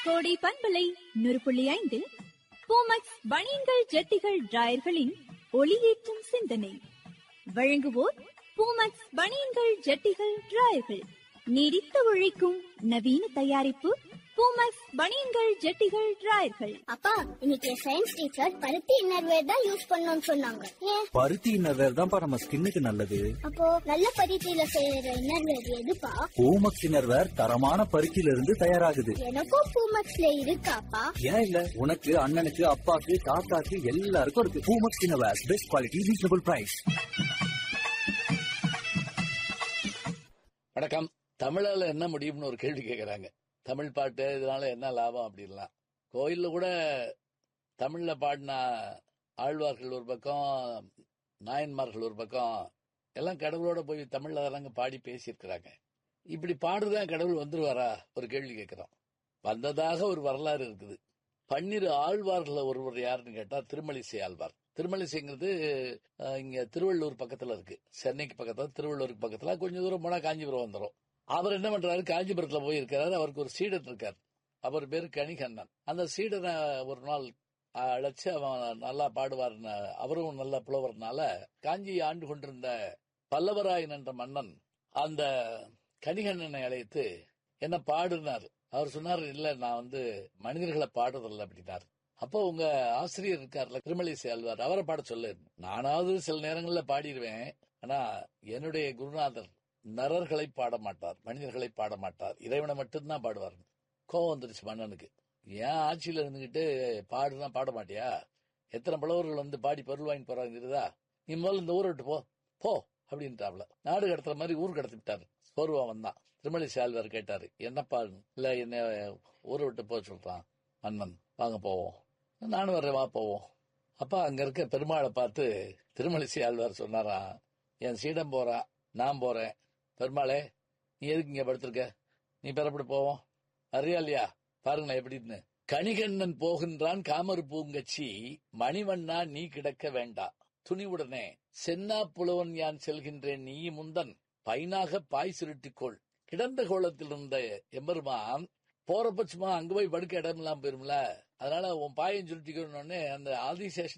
கோடை பண்பலை நூறு புள்ளி ஐந்தில் பூமக்ஸ் பனியன்கள் ஜட்டிகள் டிராயர்களின் ஒளியேற்றும் சிந்தனை வழங்குவோர் பூமக்ஸ் பனியன்கள் ஜட்டிகள் டிராயர்கள் நீடித்து உழைக்கும் நவீன தயாரிப்பு பூமக்ஸ் பனியன்கள் ஜட்டிகள் டிராயர்கள் அப்பா இன்னைக்கு சயின்ஸ் டீச்சர் பருத்தி இன்னர்வேர் தான் யூஸ் பண்ணணும்னு சொன்னாங்க ஏன் பருத்தி இன்னர்வேர் தான்ப்பா நம்ம ஸ்கின்னுக்கு நல்லது அப்போ நல்ல பருத்தியில செய்யற இன்னர்வேர் எதுப்பா பூமக்ஸ் இன்னர்வேர் தரமான பருத்தியில இருந்து தயாராகுது எனக்கும் பூமக்ஸ்ல இருக்காப்பா ஏன் இல்ல உனக்கு அண்ணனுக்கு அப்பாக்கு தாத்தாக்கு எல்லாருக்கும் இருக்கு Poomex innerwear best quality reasonable price வணக்கம் தமிழால என்ன முடியும்னு ஒரு கேள்வி கேட்கறாங்க தமிழ் பாட்டு இதனால என்ன லாபம் அப்படின்லாம் கோயில்ல கூட தமிழ்ல பாடின ஆழ்வார்கள் ஒரு பக்கம் நாயன்மார்கள் ஒரு பக்கம் எல்லாம் கடவுளோட போய் தமிழ்ல தானங்க பாடி பேசியிருக்கிறாங்க இப்படி பாடுறதா கடவுள் வந்துருவாரா ஒரு கேள்வி கேட்கிறோம் வந்ததாக ஒரு வரலாறு இருக்குது பன்னிரு ஆழ்வார்கள ஒருவர் யாருன்னு கேட்டா திருமலிசை ஆழ்வார் திருமலிசைங்கிறது அஹ், இங்க திருவள்ளூர் பக்கத்துல இருக்கு சென்னைக்கு பக்கத்துல திருவள்ளூருக்கு பக்கத்துல கொஞ்சம் தூரம் போனா காஞ்சிபுரம் வந்துடும் அவர் என்ன பண்றாரு காஞ்சிபுரத்துல போய் இருக்கிறாரு அவருக்கு ஒரு சீடன் இருக்கார் அவர் பேரு கணிகண்ணன் அந்த சீடனை ஒரு நாள் அஹ், அழைச்சு அவன் நல்லா பாடுவார்னு அவரும் நல்ல புலவர்னால காஞ்சியை ஆண்டு கொண்டிருந்த பல்லவராயன் என்ற மன்னன் அந்த கணிகண்ணனை அழைத்து என்ன பாடுனார் அவர் சொன்னார் இல்ல நான் வந்து மனிதர்களை பாடுறதில்ல அப்படின்னாரு அப்போ உங்க ஆசிரியர் இருக்கார்ல திருமலிசை ஆழ்வார் அவரை பாட சொல்லு நானாவது சில நேரங்கள்ல பாடிடுவேன் ஆனா என்னுடைய குருநாதர் நரர்களை பாட மாட்டார் மனிதர்களை பாட மாட்டார் இறைவனை மட்டும்தான் பாடுவார் கோவம் வந்துருச்சு மன்னனுக்கு ஏன் ஆட்சியில இருந்துகிட்டு பாடுனா பாட மாட்டியா எத்தனை புலவர்கள் வந்து பாடி பொருள் வாங்கி போறாங்கிறதா நீ முதல்ல இந்த ஊரை விட்டு போ போ அப்படின்ட்டாப்ல நாடு கடத்துற மாதிரி ஊர் கடத்தி விட்டாரு சோர்வா வந்தான் திருமலை ஆழ்வார் கேட்டாரு என்னப்பா இல்ல என்ன ஊரை விட்டு போக சொல்றான் மன்னன் வாங்க போவோம் நானும் வர்றேன் வா போவோம் அப்பா அங்க இருக்க பெருமாளை பார்த்து திருமலிசை ஆழ்வார் சொன்னாராம் என் சீடம் போறான் நான் போறேன் பெருமாளே நீ எதுக்கு இங்க படுத்திருக்க நீ பெறப்பட்டு போவோம் அறியா இல்லையா பாருங்களேன் எப்படின்னு கணிகண்ணன் போகின்றான் காமர் பூங்கச்சி மணிவண்ணா நீ கிடக்க வேண்டா துணிவுடனே சென்னா புலவன் யான் செல்கின்றேன் நீ முந்தன் பைனாக பாய் சுருட்டிக்கொள் கிடந்த கோலத்தில் இருந்த எம்பெருமான் போறப்ப சும்மா அங்க போய் படுக்க இடம் இல்லாம போயிரும்ல அதனால உன் பாயம் சுருட்டிக்கணும்னு அந்த ஆதிசேஷன்